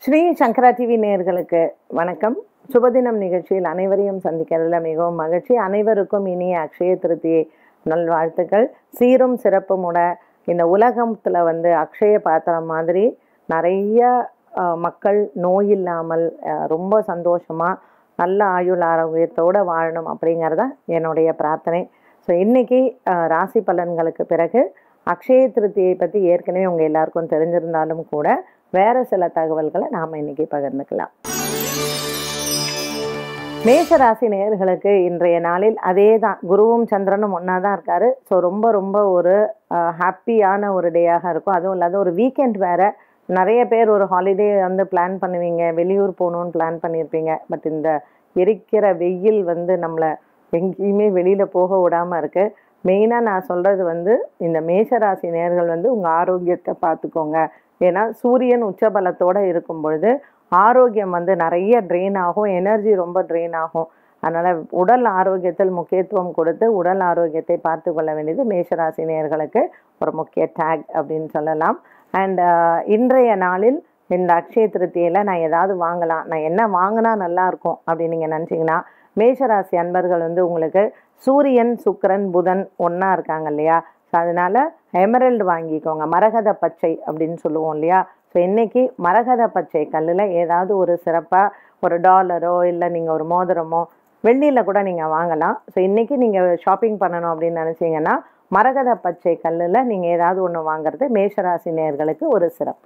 ஸ்ரீ சங்கரா TV நேயர்களுக்கு வணக்கம் சுபதினம் நிகழ்ச்சியில் அனைவரையும் சந்திக்கிறதுல மிகவும் மகிழ்ச்சி அனைவருக்கும் இனிய அக்ஷய திருத்தியை நல்வாழ்த்துக்கள் சீரும் சிறப்புமுட இந்த உலகத்தில் வந்து அக்ஷய பாத்திரம் மாதிரி நிறைய அஹ், மக்கள் நோய் இல்லாமல் அஹ், ரொம்ப சந்தோஷமாக நல்ல ஆயுள் ஆரோக்கியத்தோடு வாழணும் அப்படிங்கிறத என்னுடைய பிரார்த்தனை ஸோ இன்னைக்கு அஹ், ராசி பலன்களுக்கு பிறகு அக்ஷய திருத்தியை பற்றி ஏற்கனவே உங்கள் எல்லாருக்கும் தெரிஞ்சிருந்தாலும் கூட வேற சில தகவல்களை நாம் இன்னைக்கு பகிர்ந்துக்கலாம் மேஷ ராசி நேயர்களுக்கு இன்றைய நாளில் அதே தான் குருவும் சந்திரனும் ஒன்றா தான் இருக்காரு ஸோ ரொம்ப ரொம்ப ஒரு ஹாப்பியான ஒரு டேயாக இருக்கும் அதுவும் இல்லாத ஒரு வீக்கெண்ட் வேற நிறைய பேர் ஒரு ஹாலிடே வந்து பிளான் பண்ணுவீங்க வெளியூர் போகணுன்னு பிளான் பண்ணியிருப்பீங்க பட் இந்த எரிக்கிற வெயில் வந்து நம்மளை எங்கேயுமே வெளியில் போக விடாமல் இருக்கு மெயினாக நான் சொல்கிறது வந்து இந்த மேஷராசி நேர்கள் வந்து உங்கள் ஆரோக்கியத்தை பார்த்துக்கோங்க ஏன்னா சூரியன் உச்சபலத்தோடு இருக்கும் பொழுது ஆரோக்கியம் வந்து நிறைய ட்ரெயின் ஆகும் எனர்ஜி ரொம்ப ட்ரெயின் ஆகும் அதனால் உடல் ஆரோக்கியத்தில் முக்கியத்துவம் கொடுத்து உடல் ஆரோக்கியத்தை பார்த்து கொள்ள வேண்டியது மேஷராசி நேயர்களுக்கு ஒரு முக்கிய டேக் அப்படின்னு சொல்லலாம் அண்ட் இன்றைய நாளில் இந்த அக்ஷய திருத்தியில் நான் ஏதாவது வாங்கலாம் நான் என்ன வாங்கினா நல்லா இருக்கும் அப்படின்னு நீங்கள் நினச்சிங்கன்னா மேஷராசி அன்பர்கள் வந்து உங்களுக்கு சூரியன் சுக்கிரன் புதன் ஒன்றா இருக்காங்க இல்லையா ஸோ அதனால எமரல்டு வாங்கிக்கோங்க மரகத பச்சை அப்படின்னு சொல்லுவோம் இல்லையா ஸோ இன்னைக்கு மரகத பச்சை கல்லில் ஏதாவது ஒரு சிறப்பாக ஒரு டாலரோ இல்லை நீங்கள் ஒரு மோதிரமோ வெள்ளியில் கூட நீங்கள் வாங்கலாம் ஸோ இன்னைக்கு நீங்கள் ஷாப்பிங் பண்ணணும் அப்படின்னு நினச்சிங்கன்னா மரகத பச்சை கல்லில் நீங்கள் ஏதாவது ஒன்று வாங்குறது மேஷராசி நேயர்களுக்கு ஒரு சிறப்பு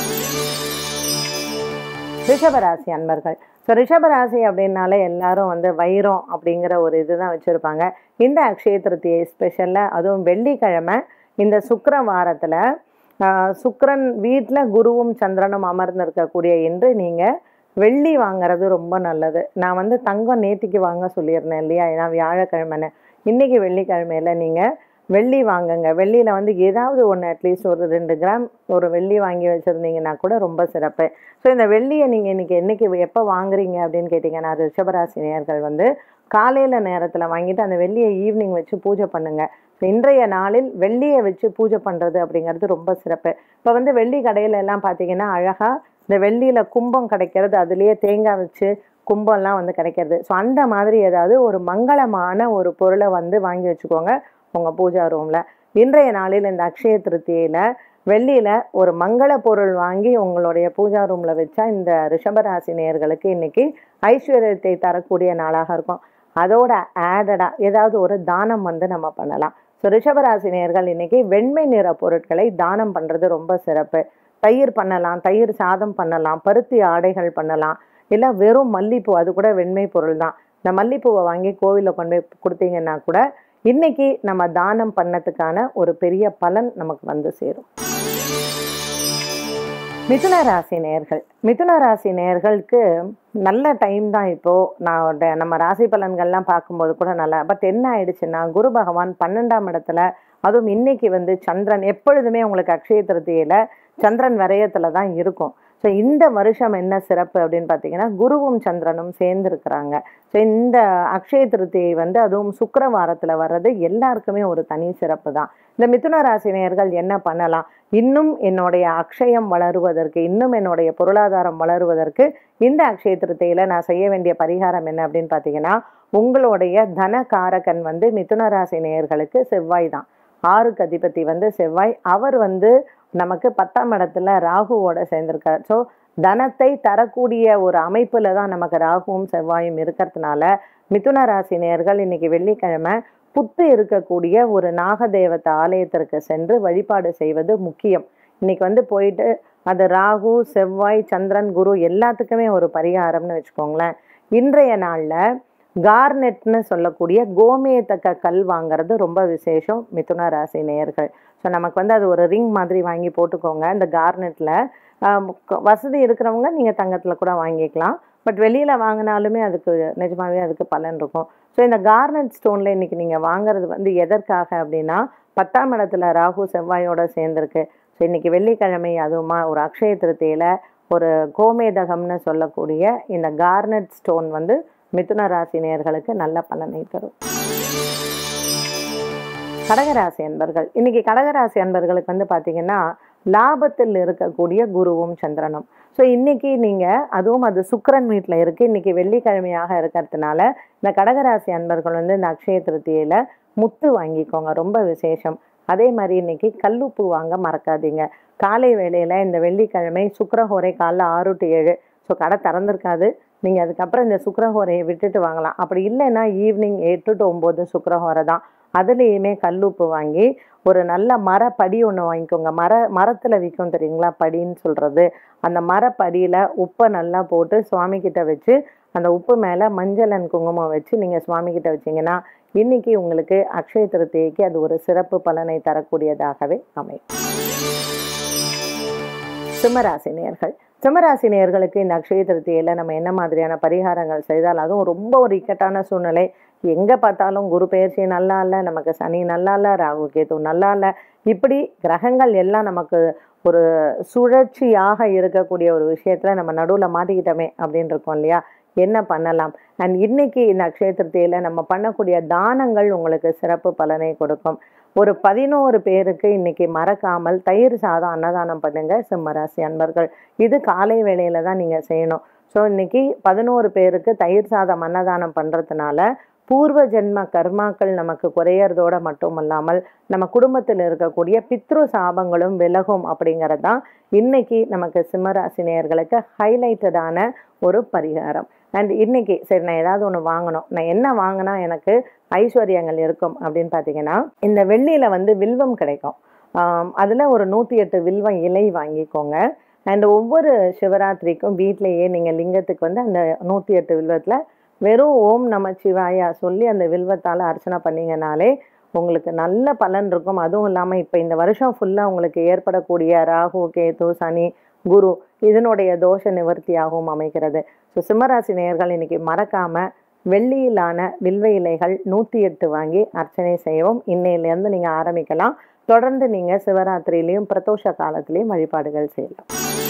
ரிஷபராசி அன்பர்கள் ஸோ ரிஷபராசி அப்படின்னாலே எல்லாரும் வந்து வைரம் அப்படிங்கிற ஒரு இதுதான் வச்சுருப்பாங்க இந்த அக்ஷய திருத்தியை ஸ்பெஷலில் அதுவும் வெள்ளிக்கிழமை இந்த சுக்கிர வாரத்தில் சுக்கிரன் வீட்டில் குருவும் சந்திரனும் அமர்ந்து இருக்கக்கூடிய இன்று நீங்கள் வெள்ளி வாங்குறது ரொம்ப நல்லது நான் வந்து தங்கம் நேத்திக்கு வாங்க சொல்லியிருந்தேன் இல்லையா ஏன்னா வியாழக்கிழமைன்னு இன்னைக்கு வெள்ளிக்கிழமையில நீங்கள் வெள்ளி வாங்குங்க வெள்ளியில் வந்து ஏதாவது ஒன்று அட்லீஸ்ட் ஒரு ரெண்டு கிராம் ஒரு வெள்ளி வாங்கி வச்சுருந்தீங்கன்னா கூட ரொம்ப சிறப்பு ஸோ இந்த வெள்ளியை நீங்கள் இன்னைக்கு என்னைக்கு எப்போ வாங்குறீங்க அப்படின்னு கேட்டிங்கன்னா ரிஷபராசி நேயர்கள் வந்து காலையில் நேரத்தில் வாங்கிட்டு அந்த வெள்ளியை ஈவினிங் வச்சு பூஜை பண்ணுங்க ஸோ இன்றைய நாளில் வெள்ளியை வச்சு பூஜை பண்ணுறது அப்படிங்கிறது ரொம்ப சிறப்பு இப்போ வந்து வெள்ளி கடையில எல்லாம் பார்த்தீங்கன்னா அழகாக இந்த வெள்ளியில் கும்பம் கிடைக்கிறது அதுலேயே தேங்காய் வச்சு கும்பம்லாம் வந்து கிடைக்கிறது ஸோ அந்த மாதிரி ஏதாவது ஒரு மங்களமான ஒரு பொருளை வந்து வாங்கி வச்சுக்கோங்க உங்கள் பூஜா ரூமில் இன்றைய நாளில் இந்த அக்ஷய திருத்தியில் வெள்ளியில் ஒரு மங்கள பொருள் வாங்கி உங்களுடைய பூஜா ரூமில் வச்சா இந்த ரிஷபராசி நேயர்களுக்கு இன்னைக்கு ஐஸ்வர்யத்தை தரக்கூடிய நாளாக இருக்கும் அதோட ஆடடாக ஏதாவது ஒரு தானம் வந்து நம்ம பண்ணலாம் ஸோ ரிஷபராசி நேயர்கள் இன்னைக்கு வெண்மை நிற பொருட்களை தானம் பண்ணுறது ரொம்ப சிறப்பு தயிர் பண்ணலாம் தயிர் சாதம் பண்ணலாம் பருத்தி ஆடைகள் பண்ணலாம் இல்லை வெறும் மல்லிப்பூ அது கூட வெண்மை பொருள் தான் இந்த மல்லிப்பூவை வாங்கி கோவிலில் கொண்டு போய் கொடுத்தீங்கன்னா கூட இன்னைக்கு நம்ம தானம் பண்ணதுக்கான ஒரு பெரிய பலன் நமக்கு வந்து சேரும் மிதுன ராசி நேயர்கள் மிதுன ராசி நேயர்களுக்கு நல்ல டைம் தான் இப்போ நான் ஒரு- நம்ம ராசி பலன்கள்லாம் பார்க்கும்போது கூட நல்லா பட் என்ன ஆயிடுச்சுன்னா குரு பகவான் பன்னெண்டாம் இடத்துல அதுவும் இன்னைக்கு வந்து சந்திரன் எப்பொழுதுமே உங்களுக்கு அக்ஷய திருத்தியில சந்திரன் விரயத்துல தான் இருக்கும் ஸோ இந்த வருஷம் என்ன சிறப்பு அப்படின்னு பார்த்தீங்கன்னா குருவும் சந்திரனும் சேர்ந்து இருக்கிறாங்க ஸோ இந்த அக்ஷய திருத்தியை வந்து அதுவும் சுக்கிரவாரத்தில் வர்றது எல்லாருக்குமே ஒரு தனி சிறப்பு தான் இந்த மிதுன ராசி நேயர்கள் என்ன பண்ணலாம் இன்னும் என்னுடைய அக்ஷயம் வளருவதற்கு இன்னும் என்னுடைய பொருளாதாரம் வளருவதற்கு இந்த அக்ஷய திருத்தையில நான் செய்ய வேண்டிய பரிகாரம் என்ன அப்படின்னு பார்த்தீங்கன்னா உங்களுடைய தனகாரகன் வந்து மிதுன ராசி நேயர்களுக்கு செவ்வாய் தான் ஆறுக்கு அதிபதி வந்து செவ்வாய் அவர் வந்து நமக்கு பத்தாம் இடத்துல ராகுவோட சேர்ந்திருக்கார் ஸோ தனத்தை தரக்கூடிய ஒரு அமைப்புல தான் நமக்கு ராகுவும் செவ்வாயும் இருக்கிறதுனால மிதுன ராசி நேயர்கள் இன்னைக்கு வெள்ளிக்கிழமை புத்து இருக்கக்கூடிய ஒரு நாகதேவத்தை ஆலயத்திற்கு சென்று வழிபாடு செய்வது முக்கியம் இன்னைக்கு வந்து போயிட்டு அது ராகு செவ்வாய் சந்திரன் குரு எல்லாத்துக்குமே ஒரு பரிகாரம்னு வச்சுக்கோங்களேன் இன்றைய நாள்ல கார்னெட்னு சொல்லக்கூடிய கோமேதக கல் வாங்குறது ரொம்ப விசேஷம் மிதுன ராசி நேயர்கள் ஸோ நமக்கு வந்து அது ஒரு ரிங் மாதிரி வாங்கி போட்டுக்கோங்க இந்த கார்னெட்டில் வசதி இருக்கிறவங்க நீங்கள் தங்கத்தில் கூட வாங்கிக்கலாம் பட் வெளியில் வாங்கினாலுமே அதுக்கு நிஜமாவே அதுக்கு பலன் இருக்கும் ஸோ இந்த கார்னெட் ஸ்டோனில் இன்னைக்கு நீங்கள் வாங்குறது வந்து எதற்காக அப்படின்னா பத்தாம் இடத்துல ராகு செவ்வாயோட சேர்ந்துருக்கு ஸோ இன்னைக்கு வெள்ளிக்கிழமை அதுவுமா ஒரு அக்ஷய திருத்தியில் ஒரு கோமேதகம்னு சொல்லக்கூடிய இந்த கார்னெட் ஸ்டோன் வந்து மிதுன ராசி நேயர்களுக்கு நல்ல பலனை தரும் கடகராசி அன்பர்கள் இன்னைக்கு கடகராசி அன்பர்களுக்கு வந்து பார்த்தீங்கன்னா லாபத்தில் இருக்கக்கூடிய குருவும் சந்திரனும் ஸோ இன்னைக்கு நீங்கள் அதுவும் அது சுக்கிரன் வீட்டில் இருக்குது இன்னைக்கு வெள்ளிக்கிழமையாக இருக்கிறதுனால இந்த கடகராசி அன்பர்கள் வந்து இந்த அக்ஷய திருத்தியில முத்து வாங்கிக்கோங்க ரொம்ப விசேஷம் அதே மாதிரி இன்னைக்கு கல்லுப்பு வாங்க மறக்காதீங்க காலை வேளையில் இந்த வெள்ளிக்கிழமை சுக்கிரஹோரை காலைல ஆறு டு ஏழு ஸோ கடை திறந்திருக்காது நீங்கள் அதுக்கப்புறம் இந்த சுக்கிரஹோரையை விட்டுட்டு வாங்கலாம் அப்படி இல்லைன்னா ஈவினிங் எட்டு டு ஒம்பது சுக்கிரஹோரை தான் அதுலேயுமே கல்லுப்பு வாங்கி ஒரு நல்ல மரப்படி ஒன்று வாங்கிக்கோங்க மர மரத்தில் விற்கும் தெரியுங்களா படின்னு சொல்கிறது அந்த மரப்படியில் உப்பை நல்லா போட்டு சுவாமி கிட்ட வச்சு அந்த உப்பு மேலே மஞ்சள் அண்ட் குங்குமம் வச்சு நீங்கள் சுவாமி கிட்ட வச்சீங்கன்னா இன்னைக்கு உங்களுக்கு அக்ஷய திருத்தியைக்கு அது ஒரு சிறப்பு பலனை தரக்கூடியதாகவே அமையும் சிம்மராசி நேயர்கள் சிம்மராசி நேயர்களுக்கு இந்த அக்ஷய திருத்தியில நம்ம என்ன மாதிரியான பரிகாரங்கள் செய்தால் அதுவும் ரொம்ப ஒரு இக்கட்டான சூழ்நிலை எங்கே பார்த்தாலும் குரு பெயர்ச்சி நல்லா இல்லை நமக்கு சனி நல்லா இல்லை ராகு கேது நல்லா இல்லை இப்படி கிரகங்கள் எல்லாம் நமக்கு ஒரு சுழற்சியாக இருக்கக்கூடிய ஒரு விஷயத்துல நம்ம நடுவில் மாட்டிக்கிட்டோமே அப்படின்னு இருக்கோம் இல்லையா என்ன பண்ணலாம் அண்ட் இன்னைக்கு இந்த அக்ஷய திருத்தியில நம்ம பண்ணக்கூடிய தானங்கள் உங்களுக்கு சிறப்பு பலனை கொடுக்கும் ஒரு பதினோரு பேருக்கு இன்னைக்கு மறக்காமல் தயிர் சாதம் அன்னதானம் பண்ணுங்க சிம்மராசி அன்பர்கள் இது காலை வேளையில தான் நீங்க செய்யணும் ஸோ இன்னைக்கு பதினோரு பேருக்கு தயிர் சாதம் அன்னதானம் பண்றதுனால பூர்வ ஜென்ம கர்மாக்கள் நமக்கு குறையறதோட மட்டும் இல்லாமல் நம்ம குடும்பத்தில் இருக்கக்கூடிய பித்ரு சாபங்களும் விலகும் அப்படிங்கிறது தான் இன்னைக்கு நமக்கு சிம்மராசி நேயர்களுக்கு ஹைலைட்டடான ஒரு பரிகாரம் அண்ட் இன்னைக்கு சரி நான் ஏதாவது ஒன்று வாங்கணும் நான் என்ன வாங்கினா எனக்கு ஐஸ்வர்யங்கள் இருக்கும் அப்படின்னு பார்த்தீங்கன்னா இந்த வெள்ளியில் வந்து வில்வம் கிடைக்கும் அதில் ஒரு நூற்றி எட்டு வில்வம் இலை வாங்கிக்கோங்க அண்ட் ஒவ்வொரு சிவராத்திரிக்கும் வீட்டிலேயே நீங்கள் லிங்கத்துக்கு வந்து அந்த நூற்றி எட்டு வில்வத்தில் வெறும் ஓம் நமச்சிவாயா சொல்லி அந்த வில்வத்தால் அர்ச்சனை பண்ணீங்கனாலே உங்களுக்கு நல்ல பலன் இருக்கும் அதுவும் இல்லாமல் இப்போ இந்த வருஷம் ஃபுல்லாக உங்களுக்கு ஏற்படக்கூடிய ராகு கேது சனி குரு இதனுடைய தோஷ நிவர்த்தியாகவும் அமைகிறது ஸோ சிம்மராசி நேயர்கள் இன்னைக்கு மறக்காம வெள்ளியிலான வில்வ இலைகள் நூற்றி எட்டு வாங்கி அர்ச்சனை செய்யவும் இன்னையிலேருந்து நீங்கள் ஆரம்பிக்கலாம் தொடர்ந்து நீங்கள் சிவராத்திரியிலையும் பிரதோஷ காலத்திலையும் வழிபாடுகள் செய்யலாம்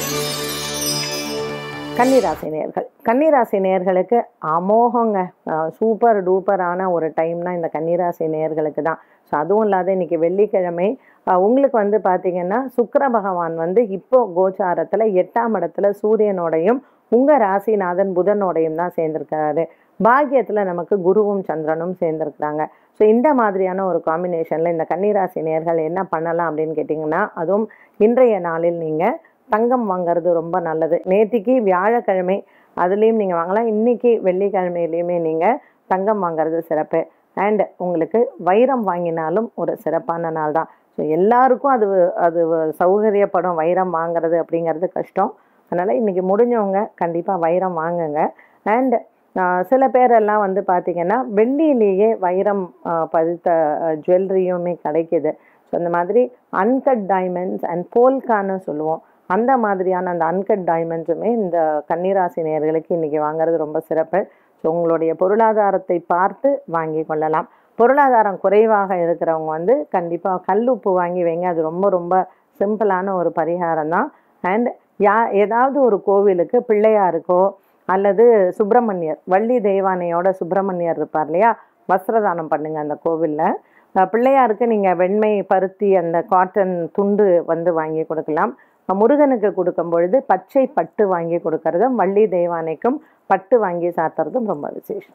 கன்னிராசி நேர்கள் கன்னிராசி நேர்களுக்கு அமோகங்க சூப்பர் டூப்பரான ஒரு டைம்னா இந்த கன்னிராசி நேர்களுக்கு தான் ஸோ அதுவும் இல்லாத இன்னைக்கு வெள்ளிக்கிழமை அஹ், உங்களுக்கு வந்து பார்த்தீங்கன்னா சுக்கிர பகவான் வந்து இப்போ கோச்சாரத்தில் எட்டாம் இடத்துல சூரியனோடையும் உங்கள் ராசிநாதன் புதனோடையும் தான் சேர்ந்திருக்காரு பாக்கியத்தில் நமக்கு குருவும் சந்திரனும் சேர்ந்திருக்கிறாங்க ஸோ இந்த மாதிரியான ஒரு காம்பினேஷனில் இந்த கன்னிராசி நேர்கள் என்ன பண்ணலாம் அப்படின்னு கேட்டிங்கன்னா அதுவும் இன்றைய நாளில் நீங்கள் தங்கம் வாங்குறது ரொம்ப நல்லது நேத்திக்கு வியாழக்கிழமை அதுலேயும் நீங்கள் வாங்கலாம் இன்னைக்கு வெள்ளிக்கிழமையிலையுமே நீங்கள் தங்கம் வாங்குறது சிறப்பு அண்ட் உங்களுக்கு வைரம் வாங்கினாலும் ஒரு சிறப்பான நாள் தான் ஸோ எல்லாருக்கும் அது அது சௌகரியப்படும் வைரம் வாங்குறது அப்படிங்கிறது கஷ்டம் அதனால் இன்னைக்கு முடிஞ்சவங்க கண்டிப்பாக வைரம் வாங்குங்க அண்ட் சில பேரெல்லாம் வந்து பார்த்திங்கன்னா வெள்ளியிலேயே வைரம் ஆஹ், பதித்த ஜுவல்லரியுமே கிடைக்குது ஸோ இந்த மாதிரி அன்கட் டைமண்ட்ஸ் அண்ட் போல்கான்னு சொல்லுவோம் அந்த மாதிரியான அந்த அன்கட் டைமண்ட்ஸுமே இந்த கன்னிராசி நேயர்களுக்கு இன்றைக்கி வாங்குறது ரொம்ப சிறப்பு ஸோ உங்களுடைய பொருளாதாரத்தை பார்த்து வாங்கி கொள்ளலாம் பொருளாதாரம் குறைவாக இருக்கிறவங்க வந்து கண்டிப்பாக கல் உப்பு வாங்கி வைங்க அது ரொம்ப ரொம்ப சிம்பிளான ஒரு பரிகாரம் தான் அண்ட் யா ஏதாவது ஒரு கோவிலுக்கு பிள்ளையாருக்கோ அல்லது சுப்பிரமணியர் வள்ளி தெய்வானையோட சுப்பிரமணியர் இருப்பார் இல்லையா வஸ்திரதானம் பண்ணுங்க அந்த கோவிலில் பிள்ளையாருக்கு நீங்கள் வெண்மை பருத்தி அந்த காட்டன் துண்டு வந்து வாங்கி கொடுக்கலாம் அஹ் முருகனுக்கு கொடுக்கும் பொழுது பச்சை பட்டு வாங்கி கொடுக்கறதும் வள்ளி தெய்வானைக்கும் பட்டு வாங்கி சாத்துறதும் ரொம்ப விசேஷம்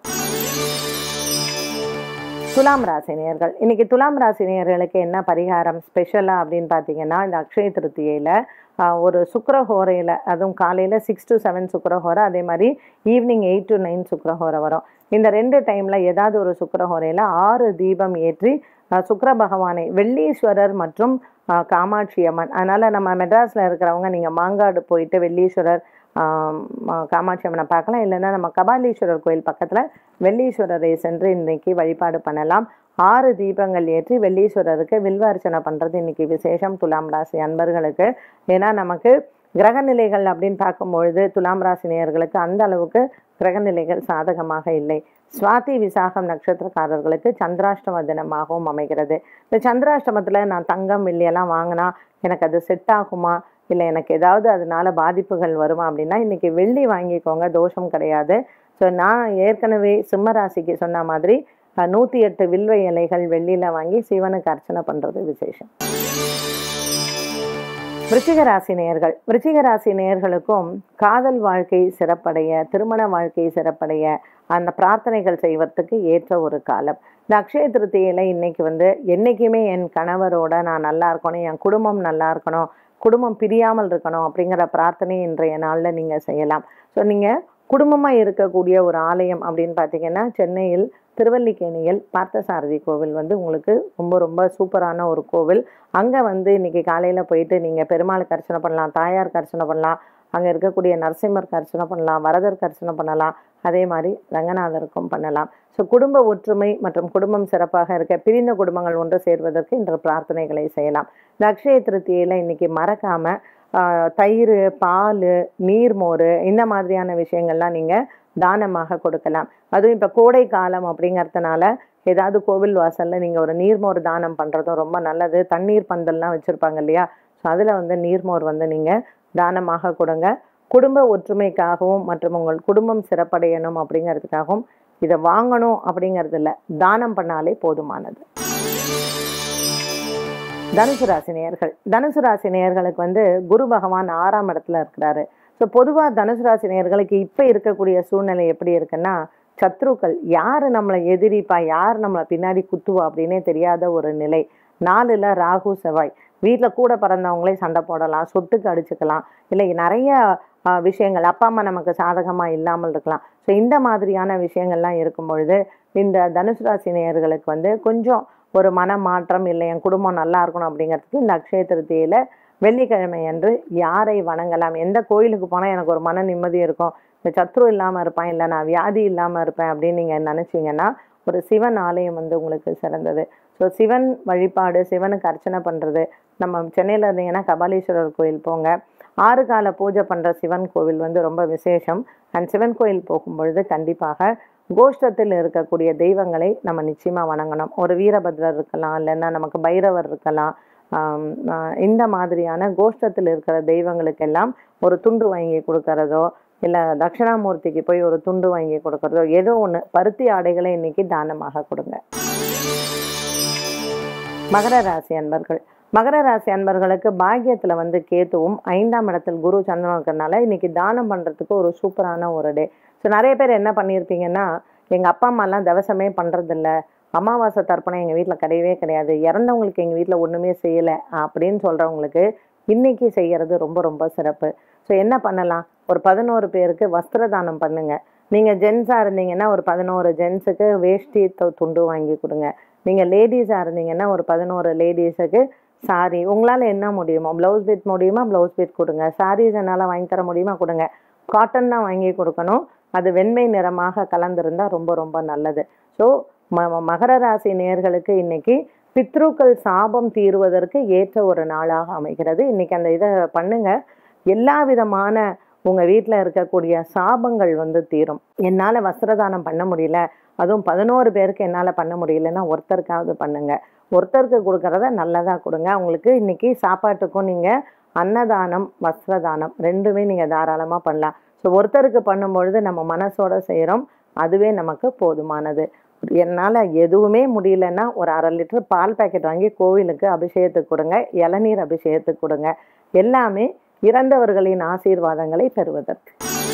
துலாம் ராசி நேயர்கள் இன்னைக்கு துலாம் ராசி நேயர்களுக்கு என்ன பரிகாரம் ஸ்பெஷலாக அப்படின்னு பார்த்தீங்கன்னா இந்த அக்ஷய திருத்தியையில் ஒரு சுக்கரஹோரையில் அதுவும் காலையில் சிக்ஸ் டு செவன் சுக்கரஹோரை அதே மாதிரி ஈவினிங் எயிட் டு நைன் சுக்கரஹோரை வரும் இந்த ரெண்டு டைமில் ஏதாவது ஒரு சுக்கரஹோரையில் ஆறு தீபம் ஏற்றி அஹ், சுக்கிர பகவானை வெள்ளீஸ்வரர் மற்றும் அஹ், காமாட்சி அம்மன் அதனால் நம்ம மெட்ராஸில் இருக்கிறவங்க நீங்கள் மாங்காடு போயிட்டு வெள்ளீஸ்வரர் ஆம், ம- காமாட்சி அம்மனை பார்க்கலாம் இல்லைன்னா நம்ம கபாலீஸ்வரர் கோயில் பக்கத்தில் வெள்ளீஸ்வரரை சென்று இன்னைக்கு வழிபாடு பண்ணலாம் ஆறு தீபங்கள் ஏற்றி வெள்ளீஸ்வரருக்கு வில்வ அர்ச்சனை பண்ணுறது இன்னைக்கு விசேஷம் துலாம் ராசி அன்பர்களுக்கு ஏன்னா நமக்கு கிரகநிலைகள் அப்படின்னு பார்க்கும்பொழுது துலாம் ராசி நேயர்களுக்கு அந்த அளவுக்கு கிரகநிலைகள் சாதகமாக இல்லை சுவாதி விசாகம் நட்சத்திரக்காரர்களுக்கு சந்திராஷ்டம தினமாகவும் அமைகிறது இந்த சந்திராஷ்டமத்தில் நான் தங்கம் வெள்ளியெல்லாம் வாங்கினா எனக்கு அது செட் ஆகுமா இல்லை எனக்கு ஏதாவது அதனால பாதிப்புகள் வருமா அப்படின்னா இன்னைக்கு வெள்ளி வாங்கிக்கோங்க தோஷம் கிடையாது ஸோ நான் ஏற்கனவே சிம்ம ராசிக்கு சொன்ன மாதிரி அஹ், நூற்றி எட்டு வில்வ இலைகள் வெள்ளியில் வாங்கி சிவனுக்கு அர்ச்சனை பண்ணுறது விசேஷம் விருச்சிக ராசி நேயர்கள் விருச்சிக ராசி நேயர்களுக்கும் காதல் வாழ்க்கை சிறப்படைய திருமண வாழ்க்கை சிறப்படைய அந்த பிரார்த்தனைகள் செய்வதற்கு ஏற்ற ஒரு காலம் இந்த அக்ஷய திருத்தியில இன்னைக்கு வந்து என்னைக்குமே என் கணவரோட நான் நல்லா இருக்கணும் என் குடும்பம் நல்லா இருக்கணும் குடும்பம் பிரியாமல் இருக்கணும் அப்படிங்கிற பிரார்த்தனை இன்றைய நாளில் நீங்கள் செய்யலாம் ஸோ நீங்கள் குடும்பமாக இருக்கக்கூடிய ஒரு ஆலயம் அப்படின்னு பார்த்தீங்கன்னா சென்னையில் திருவல்லிக்கேணியில் பார்த்தசாரதி கோவில் வந்து உங்களுக்கு ரொம்ப ரொம்ப சூப்பரான ஒரு கோவில் அங்கே வந்து இன்னைக்கு காலையில் போயிட்டு நீங்கள் பெருமாளுக்கு அர்ச்சனை பண்ணலாம் தாயாருக்கு அர்ச்சனை பண்ணலாம் அங்கே இருக்கக்கூடிய நரசிம்மருக்கு அர்ச்சனை பண்ணலாம் வரதருக்கு அர்ச்சனை பண்ணலாம் அதே மாதிரி ரங்கநாதருக்கும் பண்ணலாம் ஸோ குடும்ப ஒற்றுமை மற்றும் குடும்பம் சிறப்பாக இருக்க பிரிந்த குடும்பங்கள் ஒன்று சேர்வதற்கு இன்று பிரார்த்தனைகளை செய்யலாம் இந்த அக்ஷய திருத்தியில் இன்னைக்கு மறக்காமல் தயிர் பால் நீர்மோர் இந்த மாதிரியான விஷயங்கள்லாம் நீங்கள் தானமாக கொடுக்கலாம் அதுவும் இப்போ கோடை காலம் அப்படிங்கிறதுனால ஏதாவது கோவில் வாசலில் நீங்கள் ஒரு நீர்மோர் தானம் பண்ணுறதும் ரொம்ப நல்லது தண்ணீர் பந்தல்லாம் வச்சுருப்பாங்க இல்லையா ஸோ அதில் வந்து நீர்மோர் வந்து நீங்கள் தானமாக கொடுங்க குடும்ப ஒற்றுமைக்காகவும் மற்றும் உங்கள் குடும்பம் சிறப்படையணும் அப்படிங்கிறதுக்காகவும் இதை வாங்கணும் அப்படிங்கிறது இல்லை தானம் பண்ணாலே போதுமானது தனுசு ராசி நேயர்கள் தனுசு ராசி நேயர்களுக்கு வந்து குரு பகவான் ஆறாம் இடத்துல இருக்கிறாரு ஸோ பொதுவாக தனுசு ராசி நேயர்களுக்கு இப்போ இருக்கக்கூடிய சூழ்நிலை எப்படி இருக்குன்னா சத்ருக்கள் யார் நம்மளை எதிரிப்பா யார் நம்மளை பின்னாடி குத்துவா அப்படின்னே தெரியாத ஒரு நிலை நாலுல ராகு செவ்வாய் வீட்டில் கூட பிறந்தவங்களே சண்டை போடலாம் சொத்துக்கு அடிச்சுக்கலாம் இல்லை நிறைய ஆஹ், விஷயங்கள் அப்பா அம்மா நமக்கு சாதகமாக இல்லாமல் இருக்கலாம் ஸோ இந்த மாதிரியான விஷயங்கள்லாம் இருக்கும் பொழுது இந்த தனுசு ராசி நேயர்களுக்கு வந்து கொஞ்சம் ஒரு மன மாற்றம் இல்லை என் குடும்பம் நல்லா இருக்கணும் அப்படிங்கிறதுக்கு இந்த அக்ஷய திருத்தியில வெள்ளிக்கிழமை அன்று யாரை வணங்கலாம் எந்த கோயிலுக்கு போனால் எனக்கு ஒரு மன நிம்மதி இருக்கும் இந்த சத்ரு இல்லாமல் இருப்பேன் இல்லை நான் வியாதி இல்லாமல் இருப்பேன் அப்படின்னு நீங்கள் நினச்சிங்கன்னா ஒரு சிவன் ஆலயம் வந்து உங்களுக்கு சிறந்தது ஸோ சிவன் வழிபாடு சிவனுக்கு அர்ச்சனை பண்ணுறது நம்ம சென்னையில் இருந்தீங்கன்னா கபாலீஸ்வரர் கோயில் போங்க ஆறு கால பூஜை பண்ணுற சிவன் கோவில் வந்து ரொம்ப விசேஷம் அண்ட் சிவன் கோயில் போகும்பொழுது கண்டிப்பாக கோஷ்டத்தில் இருக்கக்கூடிய தெய்வங்களை நம்ம நிச்சயமாக வணங்கணும் ஒரு வீரபத்ரர் இருக்கலாம் இல்லைன்னா நமக்கு பைரவர் இருக்கலாம் ஆம், ஆஹ் இந்த மாதிரியான கோஷ்டத்தில் இருக்கிற தெய்வங்களுக்கெல்லாம் ஒரு துண்டு வாங்கி கொடுக்கறதோ இல்லை தட்சிணாமூர்த்திக்கு போய் ஒரு துண்டு வாங்கி கொடுக்கறதோ ஏதோ ஒன்று பருத்தி ஆடைகளை இன்னைக்கு தானமாக கொடுங்க மகர ராசி அன்பர்கள் மகர ராசி அன்பர்களுக்கு பாக்கியத்தில் வந்து கேத்துவும் ஐந்தாம் இடத்தில் குரு சந்திரன் இருக்கிறனால இன்னைக்கு தானம் பண்ணுறதுக்கு ஒரு சூப்பரான ஒரு டே ஸோ நிறைய பேர் என்ன பண்ணியிருப்பீங்கன்னா எங்கள் அப்பா அம்மாலாம் தவசமே பண்ணுறதில்ல அமாவாசை தர்ப்பணம் எங்கள் வீட்டில் கிடையவே கிடையாது இறந்தவங்களுக்கு எங்கள் வீட்டில் ஒன்றுமே செய்யலை அப்படின்னு சொல்கிறவங்களுக்கு இன்னைக்கு செய்கிறது ரொம்ப ரொம்ப சிறப்பு ஸோ என்ன பண்ணலாம் ஒரு பதினோரு பேருக்கு வஸ்திர தானம் பண்ணுங்க நீங்கள் ஜென்ஸாக இருந்தீங்கன்னா ஒரு பதினோரு ஜென்ஸுக்கு வேஷ்டி து- துண்டு வாங்கி கொடுங்க நீங்கள் லேடிஸாக இருந்தீங்கன்னா ஒரு பதினோரு லேடிஸுக்கு சாரி உங்களால் என்ன முடியுமோ ப்ளவுஸ் பீட் முடியுமா ப்ளவுஸ் பீட் கொடுங்க சாரீஸ் என்னால் வாங்கி தர முடியுமா கொடுங்க காட்டன் தான் வாங்கி கொடுக்கணும் அது வெண்மை நிறமாக கலந்திருந்தால் ரொம்ப ரொம்ப நல்லது ஸோ ம ம- மகர ராசி நேயர்களுக்கு இன்னைக்கு பித்ருக்கள் சாபம் தீருவதற்கு ஏற்ற ஒரு நாளாக அமைகிறது இன்னைக்கு அந்த இதை பண்ணுங்க எல்லா விதமான உங்க வீட்டில் இருக்கக்கூடிய சாபங்கள் வந்து தீரும் என்னால் வஸ்திரதானம் பண்ண முடியல அதுவும் பதினோரு பேருக்கு என்னால் பண்ண முடியலன்னா ஒருத்தருக்காவது பண்ணுங்க ஒருத்தருக்கு கொடுக்கறத நல்லதாக கொடுங்க உங்களுக்கு இன்னைக்கு சாப்பாட்டுக்கும் நீங்கள் அன்னதானம் வஸ்திரதானம் ரெண்டுமே நீங்கள் தாராளமாக பண்ணலாம் ஸோ ஒருத்தருக்கு பண்ணும்பொழுது நம்ம மனசோட செய்கிறோம் அதுவே நமக்கு போதுமானது என்னால் எதுவுமே முடியலன்னா ஒரு அரை லிட்டர் பால் பாக்கெட் வாங்கி கோவிலுக்கு அபிஷேகத்துக்கு கொடுங்க இளநீர் அபிஷேகத்துக்கு கொடுங்க எல்லாமே இறந்தவர்களின் ஆசீர்வாதங்களை பெறுவதற்கு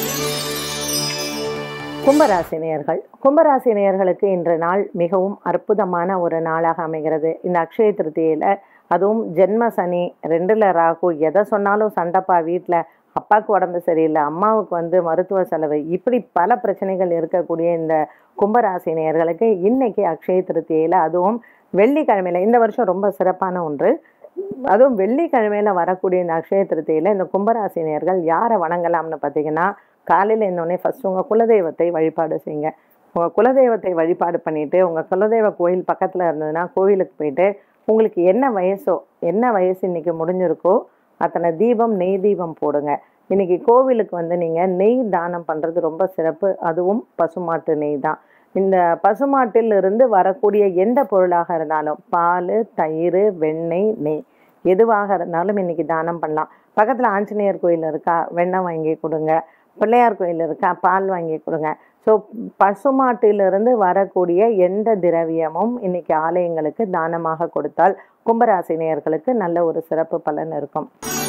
கும்பராசினியர்கள் கும்பராசினியர்களுக்கு இன்று நாள் மிகவும் அற்புதமான ஒரு நாளாக அமைகிறது இந்த அக்ஷய திருத்தியில அதுவும் ஜென்ம சனி ரெண்டுல ராகு எதை சொன்னாலும் சண்டைப்பா வீட்டில் அப்பாவுக்கு உடம்பு சரியில்லை அம்மாவுக்கு வந்து மருத்துவ செலவு இப்படி பல பிரச்சனைகள் இருக்கக்கூடிய இந்த கும்பராசினியர்களுக்கு இன்னைக்கு அக்ஷய திருத்தியில அதுவும் வெள்ளிக்கிழமையில இந்த வருஷம் ரொம்ப சிறப்பான ஒன்று அதுவும் வெள்ளிக்கிழமையில வரக்கூடிய இந்த அக்ஷய திருத்தியில இந்த கும்பராசினியர்கள் யாரை வணங்கலாம்னு பார்த்தீங்கன்னா காலையில் இருந்தோடனே ஃபர்ஸ்ட் உங்கள் குலதெய்வத்தை வழிபாடு செய்யுங்க உங்கள் குலதெய்வத்தை வழிபாடு பண்ணிட்டு உங்கள் குலதெய்வ கோயில் பக்கத்தில் இருந்ததுன்னா கோயிலுக்கு போயிட்டு உங்களுக்கு என்ன வயசோ என்ன வயசு இன்னைக்கு முடிஞ்சிருக்கோ அத்தனை தீபம் நெய் தீபம் போடுங்க இன்னைக்கு கோவிலுக்கு வந்து நீங்கள் நெய் தானம் பண்ணுறது ரொம்ப சிறப்பு அதுவும் பசுமாட்டு நெய் தான் இந்த பசுமாட்டில் இருந்து வரக்கூடிய எந்த பொருளாக இருந்தாலும் பால் தயிர் வெண்ணெய் நெய் எதுவாக இருந்தாலும் இன்னைக்கு தானம் பண்ணலாம் பக்கத்தில் ஆஞ்சநேயர் கோயில் இருக்கா வெண்ணெய் வாங்கி கொடுங்க பிள்ளையார் கோயில் இருக்கா பால் வாங்கி கொடுங்க ஸோ பசுமாட்டிலிருந்து வரக்கூடிய எந்த திரவியமும் இன்னைக்கு ஆலயங்களுக்கு தானமாக கொடுத்தால் கும்பராசி நேயர்களுக்கு நல்ல ஒரு சிறப்பு பலன் இருக்கும்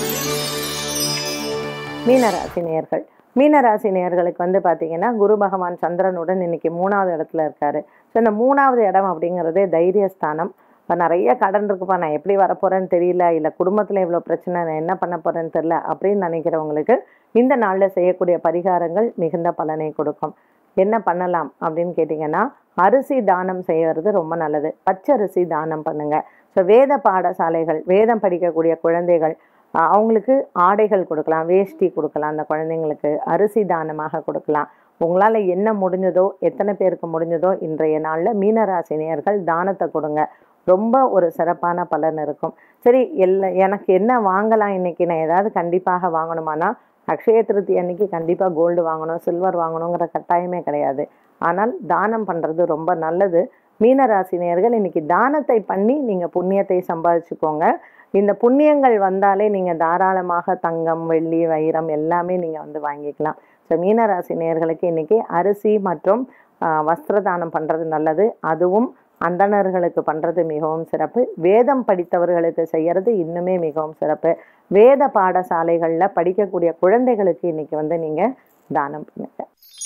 மீனராசி நேயர்கள் மீனராசி நேயர்களுக்கு வந்து பார்த்தீங்கன்னா குரு பகவான் சந்திரனுடன் இன்னைக்கு மூணாவது இடத்துல இருக்காரு ஸோ இந்த மூணாவது இடம் அப்படிங்கிறதே தைரியஸ்தானம் இப்போ நிறைய கடன் இருக்குப்பா நான் எப்படி வரப்போறேன்னு தெரியல இல்லை குடும்பத்தில் இவ்வளோ பிரச்சனை நான் என்ன பண்ண போறேன்னு தெரியல அப்படின்னு நினைக்கிறவங்களுக்கு இந்த நாளில் செய்யக்கூடிய பரிகாரங்கள் மிகுந்த பலனை கொடுக்கும் என்ன பண்ணலாம் அப்படின்னு கேட்டிங்கன்னா அரிசி தானம் செய்வது ரொம்ப நல்லது பச்சரிசி தானம் பண்ணுங்க ஸோ வேத பாடசாலைகள் வேதம் படிக்கக்கூடிய குழந்தைகள் அஹ், அவங்களுக்கு ஆடைகள் கொடுக்கலாம் வேஷ்டி கொடுக்கலாம் அந்த குழந்தைங்களுக்கு அரிசி தானமாக கொடுக்கலாம் உங்களால் என்ன முடிஞ்சதோ எத்தனை பேருக்கு முடிஞ்சதோ இன்றைய நாளில் மீனராசினியர்கள் தானத்தை கொடுங்க ரொம்ப ஒரு சிறப்பான பலன் இருக்கும் சரி எல்லா எனக்கு என்ன வாங்கலாம் இன்னைக்கு நான் ஏதாவது கண்டிப்பாக வாங்கணுமானா அக்ஷய திருத்தி அன்னைக்கு கண்டிப்பாக கோல்டு வாங்கணும் சில்வர் வாங்கணுங்கிற கட்டாயமே கிடையாது ஆனால் தானம் பண்ணுறது ரொம்ப நல்லது மீனராசினியர்கள் இன்னைக்கு தானத்தை பண்ணி நீங்கள் புண்ணியத்தை சம்பாதிச்சுக்கோங்க இந்த புண்ணியங்கள் வந்தாலே நீங்கள் தாராளமாக தங்கம் வெள்ளி வைரம் எல்லாமே நீங்கள் வந்து வாங்கிக்கலாம் ஸோ மீனராசி நேயர்களுக்கு இன்னைக்கு அரிசி மற்றும் ஆஹ், வஸ்திர தானம் பண்ணுறது நல்லது அதுவும் அந்தணர்களுக்கு பண்ணுறது மிகவும் சிறப்பு வேதம் படித்தவர்களுக்கு செய்யறது இன்னுமே மிகவும் சிறப்பு வேத பாடசாலைகளில் படிக்கக்கூடிய குழந்தைகளுக்கு இன்னைக்கு வந்து நீங்கள் தானம் பண்ணுங்க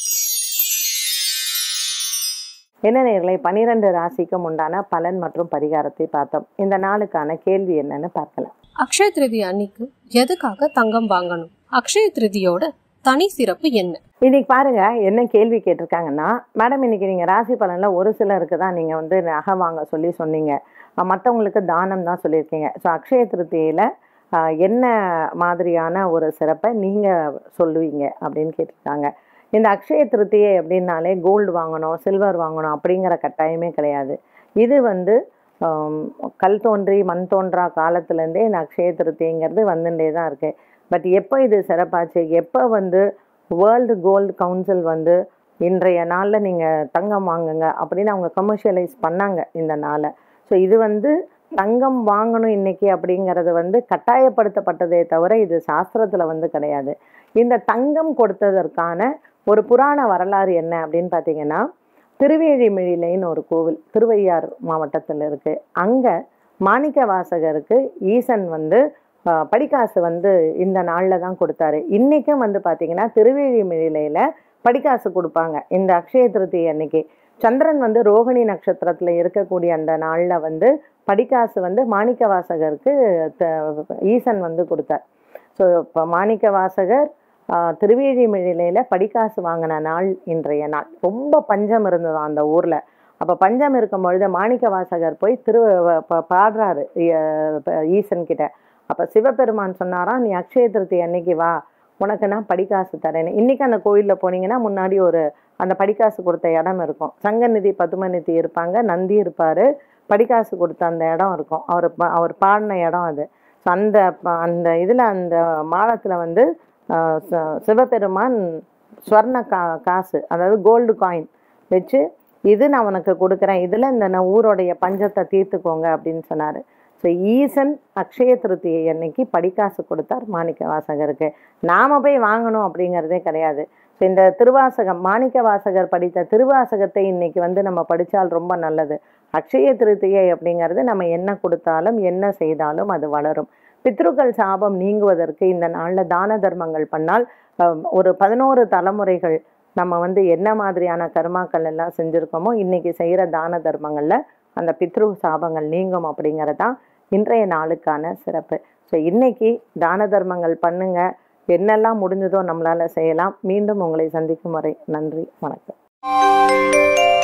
என்ன நேர்களை பனிரெண்டு ராசிக்கும் உண்டான பலன் மற்றும் பரிகாரத்தை பார்த்தோம் இந்த நாளுக்கான கேள்வி என்னன்னு பார்க்கலாம் அக்ஷய திருதி அன்னைக்கு எதுக்காக தங்கம் வாங்கணும் அக்ஷய திருதியோட தனி சிறப்பு என்ன இன்னைக்கு பாருங்க என்ன கேள்வி கேட்டிருக்காங்கன்னா மேடம் இன்னைக்கு நீங்க ராசி பலன்ல ஒரு சிலருக்கு தான் நீங்க வந்து நகை வாங்க சொல்லி சொன்னீங்க அஹ் மத்தவங்களுக்கு தானம் தான் சொல்லியிருக்கீங்க ஸோ அக்ஷய திருத்தியில அஹ், என்ன மாதிரியான ஒரு சிறப்பை நீங்க சொல்லுவீங்க அப்படின்னு கேட்டிருக்காங்க இந்த அக்ஷய திருத்தியை அப்படின்னாலே கோல்டு வாங்கணும் சில்வர் வாங்கணும் அப்படிங்கிற கட்டாயமே கிடையாது இது வந்து ஆம், கல் தோன்றி மண் தோன்றா காலத்துலேருந்தே இந்த அக்ஷய திருத்திங்கிறது வந்துட்டே தான் இருக்கு பட் எப்போ இது சிறப்பாச்சு எப்போ வந்து வேர்ல்டு கோல்டு கவுன்சில் வந்து இன்றைய நாளில் நீங்கள் தங்கம் வாங்குங்க அப்படின்னு அவங்க கமர்ஷியலைஸ் பண்ணாங்க இந்த நாளை ஸோ இது வந்து தங்கம் வாங்கணும் இன்னைக்கு அப்படிங்கிறது வந்து கட்டாயப்படுத்தப்பட்டதே தவிர இது சாஸ்திரத்தில் வந்து கிடையாது இந்த தங்கம் கொடுத்ததற்கான ஒரு புராண வரலாறு என்ன அப்படின்னு பார்த்தீங்கன்னா திருவேழிமிழிலைன்னு ஒரு கோவில் திருவையாறு மாவட்டத்தில் இருக்கு அங்கே மாணிக்க வாசகருக்கு ஈசன் வந்து ஆஹ், படிக்காசு வந்து இந்த நாளில் தான் கொடுத்தாரு இன்றைக்கும் வந்து பார்த்தீங்கன்னா திருவேழிமிழிலையில் படிக்காசு கொடுப்பாங்க இந்த அக்ஷய திருத்தி அன்னைக்கு சந்திரன் வந்து ரோகிணி நட்சத்திரத்தில் இருக்கக்கூடிய அந்த நாளில் வந்து படிக்காசு வந்து மாணிக்க வாசகருக்கு த- ஈசன் வந்து கொடுத்தார் ஸோ இப்போ மாணிக்க வாசகர் ஆஹ், திருவேழிமிழிலையில் படிக்காசு வாங்கின நாள் இன்றைய நாள் ரொம்ப பஞ்சம் இருந்ததாம் அந்த ஊரில் அப்போ பஞ்சம் இருக்கும் பொழுது மாணிக்க வாசகர் போய் திரு ப- பாடுறாரு ஈ- ப- ஈசன் கிட்ட அப்போ சிவபெருமான் சொன்னாராம் நீ அக்ஷய திருத்தி அன்னைக்கு வா உனக்கு நான் படிக்காசு தரேன்னு இன்னைக்கு அந்த கோயிலில் போனீங்கன்னா முன்னாடி ஒரு அந்த படிக்காசு கொடுத்த இடம் இருக்கும் சங்கநிதி பதுமநிதி இருப்பாங்க நந்தி இருப்பார் படிக்காசு கொடுத்த அந்த இடம் இருக்கும் அவர் ப- அவர் பாடின இடம் அது ஸோ அந்த ப- அந்த இதில் அந்த மாலத்தில் வந்து ஆஹ், ச- சிவபெருமான் ஸ்வர்ண கா காசு அதாவது கோல்டு காயின் வச்சு இது நான் உனக்கு கொடுக்குறேன் இதில் இந்த நான் ஊரோடைய பஞ்சத்தை தீர்த்துக்கோங்க அப்படின்னு சொன்னார் ஸோ ஈசன் அக்ஷய திருத்தியை அன்னைக்கு படிக்காசு கொடுத்தார் மாணிக்க வாசகருக்கு நாம போய் வாங்கணும் அப்படிங்கிறதே கிடையாது ஸோ இந்த திருவாசகம் மாணிக்க வாசகர் படித்த திருவாசகத்தை இன்னைக்கு வந்து நம்ம படித்தால் ரொம்ப நல்லது அக்ஷய திருத்தியை அப்படிங்கிறது நம்ம என்ன கொடுத்தாலும் என்ன செய்தாலும் அது வளரும் பித்ருக்கள் சாபம் நீங்குவதற்கு இந்த நாளில் தான தர்மங்கள் பண்ணால் அஹ், ஒரு பதினோரு தலைமுறைகள் நம்ம வந்து என்ன மாதிரியான கர்மாக்கள் எல்லாம் செஞ்சுருக்கோமோ இன்னைக்கு செய்கிற தான தர்மங்களில் அந்த பித்ரு சாபங்கள் நீங்கும் அப்படிங்கிறது தான் இன்றைய நாளுக்கான சிறப்பு ஸோ இன்னைக்கு தான தர்மங்கள் பண்ணுங்க என்னெல்லாம் முடிஞ்சதோ நம்மளால செய்யலாம் மீண்டும் உங்களை சந்திக்கும் வரை நன்றி வணக்கம்